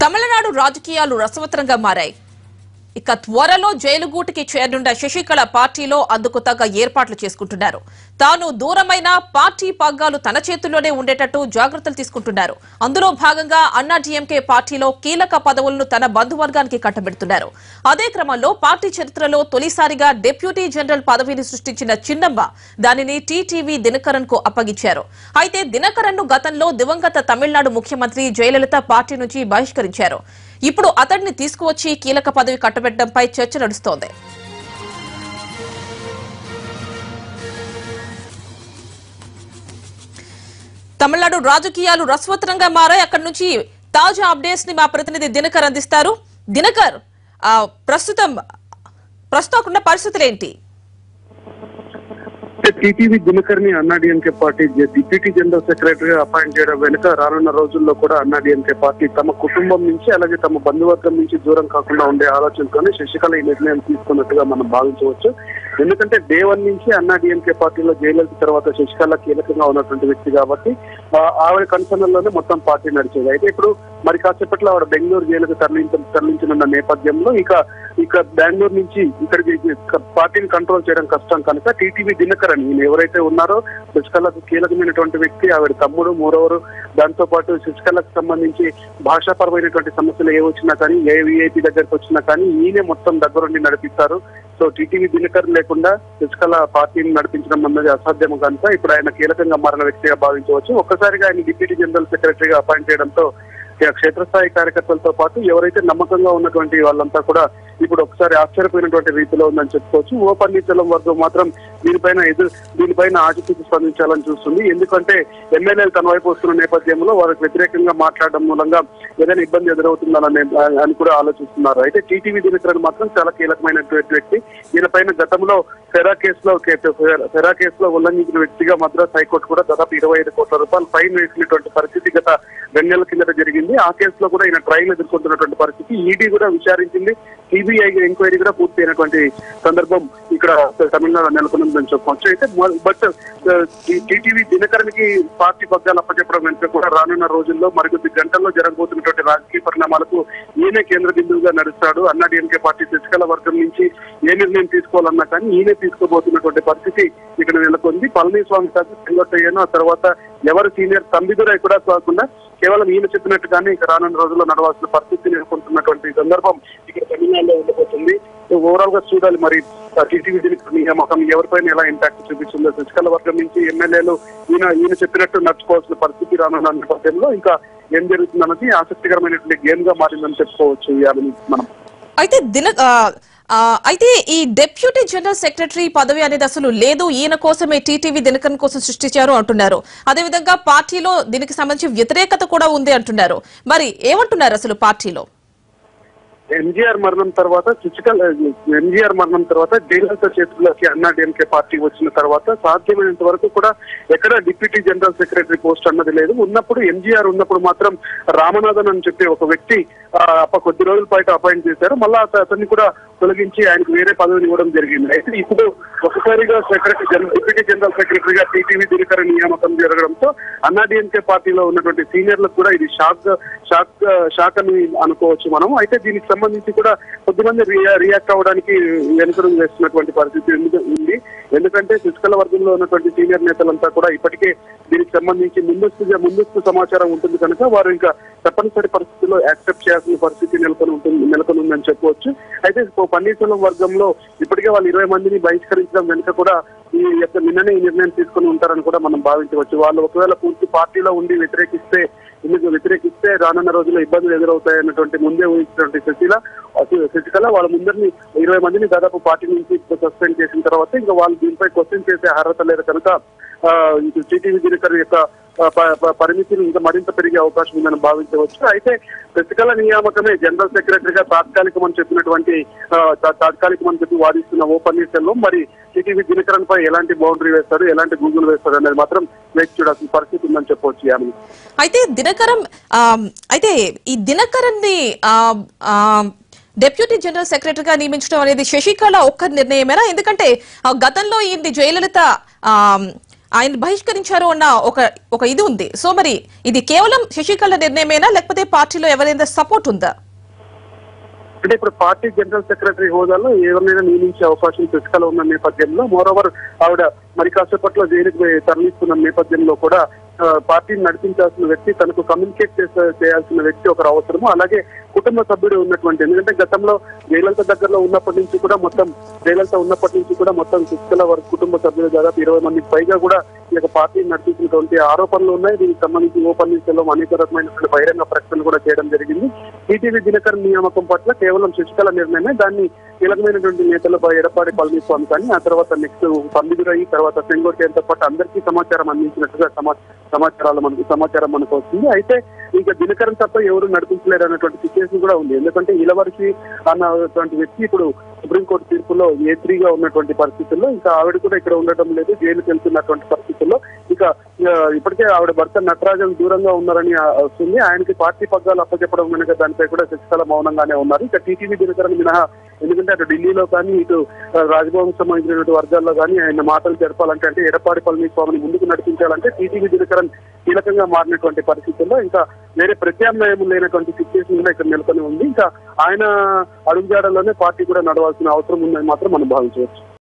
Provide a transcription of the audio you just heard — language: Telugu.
తమిళనాడు రాజకీయాలు రసవత్తరంగా మారాయి ఇక త్వరలో జైలుగూటికి చేరనున్న శశికళ పార్టీలో అందుకు తగ్గ ఏర్పాట్లు చేసుకుంటున్నారు తాను దూరమైన పార్టీ పగ్గాలు తన చేతుల్లోనే ఉండేటట్టు జాగ్రత్తలు తీసుకుంటున్నారు అందులో భాగంగా అన్నా డీఎంకే పార్టీలో కీలక పదవులను తన బంధువర్గానికి కట్టబెడుతున్నారు అదే క్రమంలో పార్టీ చరిత్రలో తొలిసారిగా డిప్యూటీ జనరల్ పదవిని సృష్టించిన చిన్నమ్మ దానిని టీటీవీ దినకరన్ కు అప్పగించారు అయితే దినకరన్ ను గతంలో దివంగత తమిళనాడు ముఖ్యమంత్రి జయలలిత పార్టీ నుంచి బహిష్కరించారు ఇప్పుడు అతడిని తీసుకువచ్చి కీలక పదవి కట్టబెట్టడంపై చర్చ నడుస్తోంది తమిళనాడు రాజకీయాలు రసవత్తరంగా మారాయి అక్కడి నుంచి తాజా అప్డేట్స్ ని మా ప్రతినిధి దినకర్ అందిస్తారు దినకర్ ఆ, ప్రస్తుతం ప్రస్తుతం అక్కడున్న పరిస్థితులు ఏంటి టీటీవీ దినకర్ ని అన్నాడీఎంకే పార్టీ జ- డిప్యూటీ జనరల్ సెక్రటరీగా అపాయింట్ చేయడం వెనుక రానున్న రోజుల్లో కూడా అన్నాడీఎంకే పార్టీ తమ కుటుంబం నుంచి అలాగే తమ బంధువర్గం నుంచి దూరం కాకుండా ఉండే ఆలోచనతోనే శశికళ ఈ నిర్ణయం తీసుకున్నట్టుగా మనం భావించవచ్చు ఎందుకంటే డే వన్ నుంచి అన్నాడీఎంకే పార్టీలో జయలలిత తర్వాత శశికళ కీలకంగా ఉన్నటువంటి వ్యక్తి కాబట్టి ఆ, ఆవిడ కన్సర్న్లోనే మొత్తం పార్టీ నడిచేది అయితే ఇప్పుడు మరి కాసేపట్లో ఆవిడ బెంగళూరు జైలుకు తరలించ తరలించనున్న నేపథ్యంలో ఇక ఇక బెంగళూరు నుంచి ఇక్కడికి ఇక పార్టీని కంట్రోల్ చేయడం కష్టం కనుక టీటీవీ దినకరన్ ఈయన ఎవరైతే ఉన్నారో శశికళకు కీలకమైనటువంటి వ్యక్తి ఆవిడ తమ్ముడు మూడవరు దాంతో పాటు శశికళకు సంబంధించి భాషాపరమైనటువంటి సమస్యలు ఏ వచ్చినా కానీ ఏ విఐపి దగ్గరకు వచ్చినా కానీ ఈయనే మొత్తం దగ్గరుండి నడిపిస్తారు సో టీటీవీ దినకరన్ లేకుండా శశికళ పార్టీని నడిపించడం అన్నది అసాధ్యం కనుక ఇప్పుడు ఆయన కీలకంగా మారిన వ్యక్తిగా భావించవచ్చు ఒక్కసారిగా ఆయన డిప్యూటీ జనరల్ సెక్రటరీగా అపాయింట్ చేయడంతో ఇక క్షేత్రస్థాయి కార్యకర్తలతో పాటు ఎవరైతే నమ్మకంగా ఉన్నటువంటి వాళ్ళంతా కూడా ఇప్పుడు ఒకసారి ఆశ్చర్యపోయినటువంటి రీతిలో ఉందని చెప్పుకోవచ్చు ఓ పన్నీర్సెల్వం వర్గం మాత్రం దీనిపైన ఎదురు దీనిపైన ఆచితూచి స్పందించాలని చూస్తుంది ఎందుకంటే ఎమ్మెల్యేలు తన వైపు వస్తున్న నేపథ్యంలో వారికి వ్యతిరేకంగా మాట్లాడడం మూలంగా ఏదైనా ఇబ్బంది ఎదురవుతుందని అని కూడా ఆలోచిస్తున్నారు అయితే టీటీవీ దినకరన్ మాత్రం చాలా కీలకమైనటువంటి వ్యక్తి దీనిపైన గతంలో ఫెరా కేసులో ఫెరా కేసులో ఉల్లంఘించిన వ్యక్తిగా మద్రాస్ హైకోర్టు కూడా దాదాపు ఇరవై ఐదు కోట్ల రూపాయలు ఫైన్ వేసినటువంటి పరిస్థితి గత రెండు నెలల కిందట జరిగింది ఆ కేసులో కూడా ఈయన ట్రయల్ ఎదుర్కొంటున్నటువంటి పరిస్థితి ఈడీ కూడా విచారించింది సిబిఐ ఎంక్వైరీ కూడా పూర్తి అయినటువంటి సందర్భం ఇక్కడ తమిళనాడు నెలకొందని చెప్పవచ్చు అయితే బట్ టీటీవీ దినకరన్కి పార్టీ పగ్గాలు అప్పచెప్పడం వెనుక కూడా రానున్న రోజుల్లో మరికొద్ది గంటల్లో జరగబోతున్నటువంటి రాజకీయ పరిణామాలకు ఈయనే కేంద్ర బిందువుగా నడుస్తాడు అన్నా డిఎంకే పార్టీ శశికళ వర్గం నుంచి ఏ నిర్ణయం తీసుకోవాలన్నా కానీ ఈయనే తీసుకోబోతున్నటువంటి పరిస్థితి ఇక్కడ నెలకొంది పళనిస్వామి కాదు సెంగొట్టయ్యను ఆ తర్వాత ఎవరు సీనియర్ తంబిదురై కూడా కాకుండా కేవలం ఈయన చెప్పినట్టుగానే ఇక రానున్న రోజుల్లో నడవాల్సిన పరిస్థితి నెలకొంటున్నటువంటి సందర్భం ఇక్కడ తమిళనాడులో ఉండబోతుంది ఓవరాల్ గా చూడాలి మరి టీటీవీ నియామకం ఎవరిపైన ఎలా ఇంపాక్ట్ చూపిస్తుందో శశికళ వర్గం నుంచి ఎమ్మెల్యేలు ఈయన ఈయన చెప్పినట్టు నడుచుకోవాల్సిన పరిస్థితి రానున్న నేపథ్యంలో ఇంకా ఏం జరుగుతుందన్నది ఆసక్తికరమైనటువంటి గేమ్ గా మారిందని చెప్పుకోవచ్చు ఇవాళ మనం అయితే దిన ఆ, ఆ, అయితే ఈ డెప్యూటీ జనరల్ సెక్రటరీ పదవి అనేది అసలు లేదు ఈయన కోసమే టీటీవీ దినకరన్ కోసం సృష్టించారు అంటున్నారు అదేవిధంగా పార్టీలో దీనికి సంబంధించి వ్యతిరేకత కూడా ఉంది అంటున్నారు మరి ఏమంటున్నారు అసలు పార్టీలో ఎంజీఆర్ మరణం తర్వాత శశికళ ఎంజీఆర్ మరణం తర్వాత జయలలిత చేతుల్లోకి అన్నా డిఎంకే పార్టీ వచ్చిన తర్వాత సాధ్యమైనంత వరకు కూడా ఎక్కడ డిప్యూటీ జనరల్ సెక్రటరీ పోస్ట్ అన్నది లేదు ఉన్నప్పుడు ఎంజీఆర్ ఉన్నప్పుడు మాత్రం రామనాథన్ అని చెప్పి ఒక వ్యక్తి ఆ, అప్ప కొద్ది రోజుల పాటు అపాయింట్ చేశారు మళ్ళా అత- అతన్ని కూడా తొలగించి ఆయనకు వేరే పదవిని ఇవ్వడం జరిగింది అయితే ఇప్పుడు ఒకసారిగా సెక్రటరీ జనరల్ డిప్యూటీ జనరల్ సెక్రటరీగా టీటీవీ దినకరన్ నియామకం జరగడంతో అన్నా డిఎంకే పార్టీలో ఉన్నటువంటి సీనియర్లకు కూడా ఇది షాక్ షాక్ షాక్ అని అనుకోవచ్చు మనం అయితే దీనికి సంబంధించి కూడా కొద్దిమంది రియా రియాక్ట్ అవ్వడానికి వెనుకడం చేస్తున్నటువంటి పరిస్థితి ఎందుకు- ఉంది ఎందుకంటే శశికళ వర్గంలో ఉన్నటువంటి సీనియర్ నేతలంతా కూడా ఇప్పటికే దీనికి సంబంధించి ముందస్తుగా ముందస్తు సమాచారం ఉంటుంది కనుక వారు ఇంకా తప్పనిసరి పరిస్థితుల్లో యాక్సెప్ట్ చేయాల్సిన పరిస్థితి నెలకొని ఉంటుంది నెలకొని ఉందని చెప్పవచ్చు అయితే ఓ పన్నీర్సెల్వం వర్గంలో ఇప్పటికే వాళ్ళు ఇరవై మందిని బహిష్కరించడం వెనుక కూడా ఈ యొక్క నిన్ననే ఈ నిర్ణయం తీసుకుని ఉంటారని కూడా మనం భావించవచ్చు వాళ్ళు ఒకవేళ పూర్తి పార్టీలో ఉండి వ్యతిరేకిస్తే ఇందుకు వ్యతిరేకిస్తే రానున్న రోజుల్లో ఇబ్బందులు ఎదురవుతాయన్నటువంటి ముందే ఊహించినటువంటి శశిల శశికళ వాళ్ళ ముందరిని ఇరవై మందిని దాదాపు పార్టీ నుంచి సస్పెండ్ చేసిన తర్వాత ఇంకా వాళ్ళు దీనిపై క్వశ్చన్ చేసే అర్హత లేదు కనుక ఆ, ఇటు టీటీవీ దినకర్ యొక్క ఆ, ప- ప- పరిమితిని ఇంకా మరింత పెరిగే అవకాశం ఉందని భావించవచ్చు అయితే శశికళ నియామకమే జనరల్ సెక్రటరీగా తాత్కాలికం అని చెప్పినటువంటి ఆ, తా- తాత్కాలికం అని చెప్పి వాదిస్తున్న ఓ పన్నీర్సెల్వం మరి టీటీవీ దినకరన్ పై ఎలాంటి బౌండరీ వేస్తారు ఎలాంటి గూగుల్ వేస్తారు అనేది మాత్రం వేచి చూడాల్సిన పరిస్థితి ఉందని చెప్పవచ్చు యామిని అయితే దినకరం ఆ, అయితే ఈ దినకరన్ ని డెప్యూటీ జనరల్ సెక్రటరీగా నియమించడం అనేది శశికళ ఒక్క నిర్ణయమేనా ఎందుకంటే ఆ, గతంలో ఈ జయలలిత ఆ, ఆయన బహిష్కరించారు అన్న ఒక ఒక ఇది ఉంది సో మరి ఇది కేవలం శశికళ నిర్ణయమేనా లేకపోతే పార్టీలో ఎవరైనా సపోర్ట్ ఉందా అంటే ఇప్పుడు పార్టీ జనరల్ సెక్రటరీ హోదాలో ఎవరినైనా నియమించే అవకాశం శశికళ ఉన్న నేపథ్యంలో మోరోవర్ ఆవిడ మరి కాసేపట్లో జైలుకు తరలిస్తున్న నేపథ్యంలో కూడా ఆ, పార్టీని నడిపించాల్సిన వ్యక్తి తనకు కమ్యూనికేట్ చేసే- చేయాల్సిన వ్యక్తి ఒకరు అవసరము అలాగే కుటుంబ సభ్యుడు ఉన్నటువంటి ఎందుకంటే గతంలో జయలలిత దగ్గరలో ఉన్నప్పటి నుంచి కూడా మొత్తం జయలలిత ఉన్నప్పటి నుంచి కూడా మొత్తం శశికళ వారి కుటుంబ సభ్యులు దాదాపు ఇరవై మందికి పైగా కూడా ఈ యొక్క పార్టీని నడిపించినటువంటి ఆరోపణలు ఉన్నాయి దీనికి సంబంధించి ఓపెన్ న్యూస్లో అనేక రకమైనటువంటి బహిరంగ ప్రకటనలు కూడా చేయడం జరిగింది టీటీవీ దినకర్ నియామకం పట్ల కేవలం శశికళ నిర్ణయమే దాన్ని కీలకమైనటువంటి నేతలు ఎడపాడి పళనిస్వామి కానీ ఆ తర్వాత నెక్స్ట్ పందిగురయ్యి తర్వాత సెంగోటేంతో పాటు అందరికీ సమాచారం అందించినట్టుగా సమా సమాచారాలు మనకు సమాచారం మనకు వస్తుంది అయితే ఇంకా దినకరం తప్ప ఎవరు నడిపించలేరు అన్నటువంటి సిచ్యువేషన్ కూడా ఉంది ఎందుకంటే ఇలవరిసి అన్నటువంటి వ్యక్తి ఇప్పుడు సుప్రీంకోర్టు తీర్పులో ఏ త్రీగా ఉన్నటువంటి పరిస్థితుల్లో ఇంకా ఆవిడ కూడా ఇక్కడ ఉండటం లేదు జైలుకి వెళ్తున్నటువంటి పరిస్థితుల్లో ఇక ఆ, ఇప్పటికే ఆవిడ భర్త నటరాజన్ దూరంగా ఉన్నారని ఆ, వస్తుంది ఆయనకి పార్టీ పగ్గాలు అప్పచెప్పడం కనుక దానిపై కూడా శశికళ మౌనంగానే ఉన్నారు ఇక టీటీవీ దినకరన్ మినహా ఎందుకంటే అటు ఢిల్లీలో కానీ ఇటు ఆ, రాజ్భవన్ సంబంధించినటువంటి వర్గాల్లో కానీ ఆయన మాటలు జరపాలంటే అంటే ఎడపాడి పళనిస్వామిని ముందుకు నడిపించాలంటే టీటీవీ దినకరన్ కీలకంగా మారినటువంటి పరిస్థితుల్లో ఇంకా వేరే ప్రత్యామ్నాయం లేనటువంటి సిచ్యువేషన్ కూడా ఇక్కడ నెలకొని ఉంది ఇంకా ఆయన అడుగుజాడల్లోనే పార్టీ కూడా నడవాల్సిన అవసరం ఉందని మాత్రం మనం భావించవచ్చు